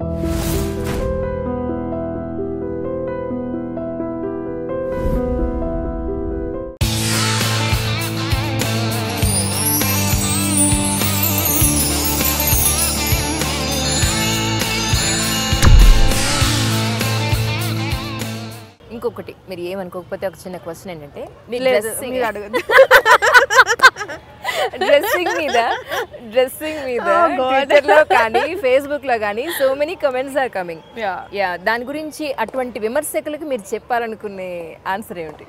ఇంకొకటి మీరు ఏమనుకోకపోతే ఒక చిన్న క్వశ్చన్ ఏంటంటే మీ లేదు డ్రెస్సింగ్ మీరు అడగద్దు డ్రెస్సింగ్ మీద డ్రెస్సింగ్ మీద Oh God. ట్విట్టర్ లో కానీ ఫేస్బుక్ లో కానీ so many comments are coming ya ya దాని గురించి అటువంటి విమర్శకులకు మీరు చెప్పాలనుకునే ఆన్సర్ ఏమిటి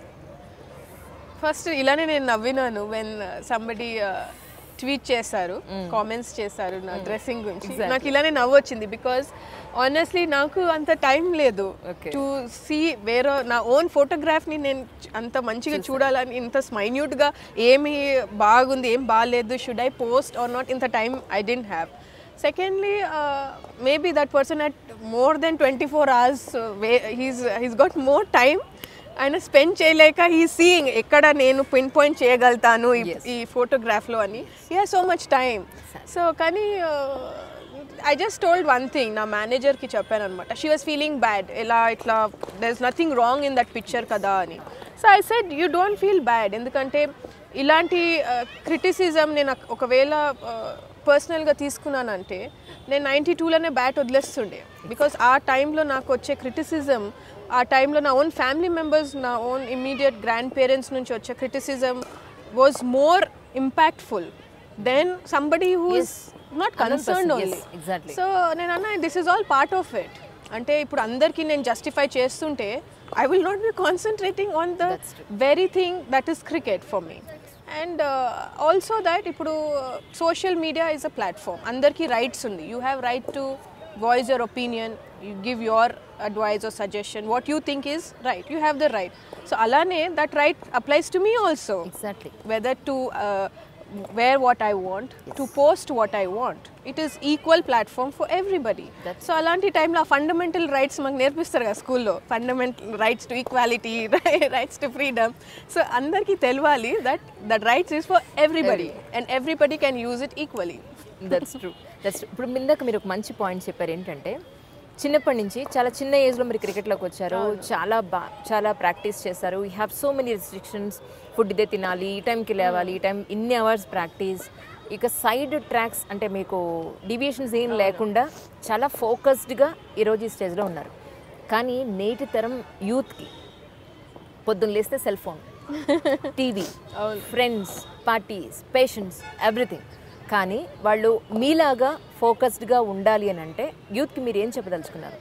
ఫస్ట్ ఇలానే నేను నవ్వినాను వెన్ సంబడి ట్వీట్ చేశారు కామెంట్స్ చేశారు నా డ్రెస్సింగ్ గురించి నాకు ఇలానే నవ్వు వచ్చింది బికాస్ ఆనెస్ట్లీ నాకు అంత టైం లేదు Okay. టు సీ వేరే నా ఓన్ ఫోటోగ్రాఫ్ని నేను చ- అంత మంచిగా చూడాలని ఇంత మైన్యూట్గా ఏమి బాగుంది ఏం బాగాలేదు should I post or not ఇంత time I didn't have secondly maybe that person at more than twenty four hours he's he's got more time ఆయన స్పెండ్ చేయలేక ఈ సీయింగ్ ఎక్కడ నేను పిన్ పాయింట్ చేయగలుగుతాను ఈ- ఈ ఫోటోగ్రాఫ్లో అని ya so much time so కానీ I just told one thing నా మేనేజర్కి చెప్పాను అనమాట షీ వాస్ ఫీలింగ్ బ్యాడ్ ఎలా ఇట్లా there is nothing wrong in that picture కదా అని so I said you don't feel bad ఎందుకంటే ఇలాంటి క్రిటిసిజం నేను ఒకవేళ పర్సనల్గా తీసుకున్నానంటే నేను నైంటీ టూలోనే బ్యాట్ వదిలేస్తుండే బికాస్ ఆ టైంలో నాకు వచ్చే క్రిటిసిజం ఆ టైంలో నా ఓన్ ఫ్యామిలీ మెంబర్స్ నా ఓన్ ఇమ్మీడియట్ గ్రాండ్ పేరెంట్స్ నుంచి వచ్చే క్రిటిసిజం వాజ్ మోర్ ఇంపాక్ట్ఫుల్ than somebody who's not concern 100%, only yes, exactly. So నేను అన్న this is all part of it అంటే ఇప్పుడు అందరికీ నేను జస్టిఫై చేస్తుంటే I will not be concentrating on the very thing that is cricket for me and also that ఇప్పుడు social media is a platform అందరికీ rights ఉంది you have right to voice your opinion you give your advice or suggestion what you think is right you have the right so అలానే that right applies to me also exactly whether to uh, wear what I want, to post what I want. It is equal platform for everybody. So అలాంటి టైంలో fundamental rights మాకు నేర్పిస్తారు కదా స్కూల్లో fundamental rights to equality rights to freedom so అందరికీ తెలియాలి that that rights is for everybody and everybody can use it equally that's true that's ఇప్పుడు ఇందాక మీరు ఒక మంచి పాయింట్ చెప్పారు ఏంటంటే చిన్నప్పటి నుంచి చాలా చిన్న ఏజ్లో మీరు క్రికెట్లోకి వచ్చారు చాలా బా చాలా ప్రాక్టీస్ చేశారు you have so many restrictions food ఇదే తినాలి ఈ టైంకి లేవాలి ఈ టైం ఇన్ని అవర్స్ ప్రాక్టీస్ ఇక సైడ్ ట్రాక్స్ అంటే మీకు డివియేషన్స్ ఏం లేకుండా చాలా ఫోకస్డ్గా ఈరోజు ఈ స్టేజ్లో ఉన్నారు కానీ నేటి తరం యూత్కి పొద్దున్న లేస్తే cell phone TV friends parties patients everything కానీ వాళ్ళు మీలాగా ఫోకస్డ్గా ఉండాలి అని అంటే యూత్కి మీరు ఏం చెప్పదలుచుకున్నారు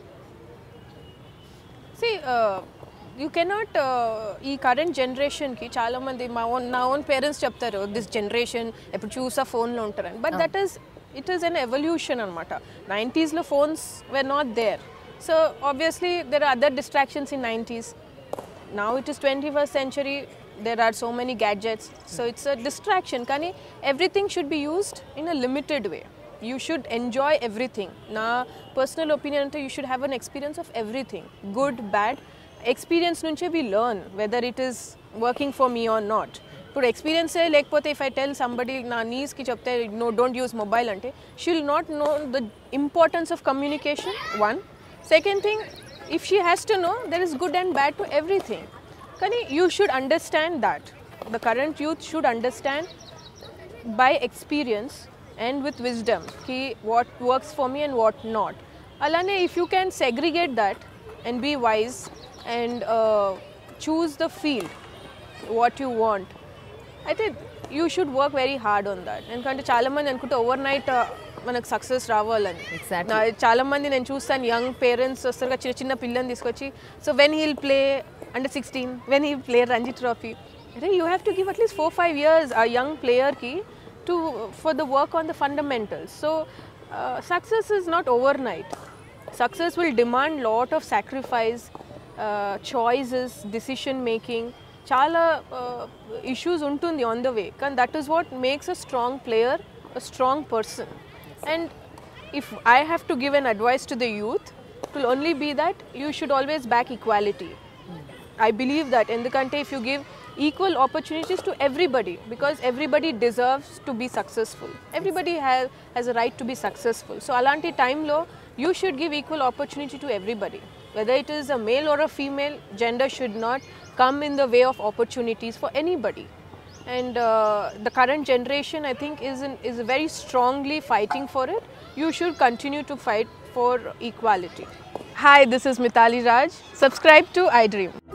సి యూ కెనాట్ ఈ కరెంట్ జనరేషన్కి చాలామంది మా ఓన్ నా ఓన్ పేరెంట్స్ చెప్తారు దిస్ జనరేషన్ ఎప్పుడు చూసా ఫోన్లో ఉంటారని but that is it is an evolution అనమాట నైంటీస్లో phones were not there so obviously there are other distractions in nineties now it is 21st century there are so many gadgets so it's a distraction కానీ everything should be used in a limited way you should enjoy everything నా personal opinion అంటే you should have an experience of everything good bad experience నుంచే we learn whether it is working for me or not ఇప్పుడు ఎక్స్పీరియన్సే లేకపోతే if I tell somebody నా నీస్కి చెప్తే no don't use mobile అంటే she'll not know the importance of communication one second thing if she has to know there is good and bad to everything కానీ you should understand that the current youth should understand by experience and with wisdom ki what works for me and what not alane if you can segregate that and be wise and uh, choose the field what you want అయితే you should work very hard on that ఎందుకంటే చాలా మంది అనుకుంటే over night మనకు success రావాలని Exactly. నా- చాలా మంది నేను చూస్తాను యంగ్ పేరెంట్స్ వస్తారు కదా, చిన్న చిన్న పిల్లని తీసుకొచ్చి so when he'll play under sixteen when he play Ranji trophy అరే you have to give at least four five years ఆ యంగ్ ప్లేయర్కి to for the work on the fundamentals so success is not over night success will demand lot of sacrifice uh, choices decision making చాలా issues ఉంటుంది on the way కానీ that is what makes a strong player a strong person and if I have to give an advice to the youth it will only be that you should always back equality I believe that ఎందుకంటే if you give equal opportunities to everybody because everybody deserves to be successful everybody has has a right to be successful so అలాంటి టైంలో you should give equal opportunity to everybody. Whether it is a male or a female, gender should not come in the way of opportunities for anybody. And uh, the current generation, I think, is, in, is very strongly fighting for it. You should continue to fight for equality. Hi, this is Mitali Raj. Subscribe to iDream.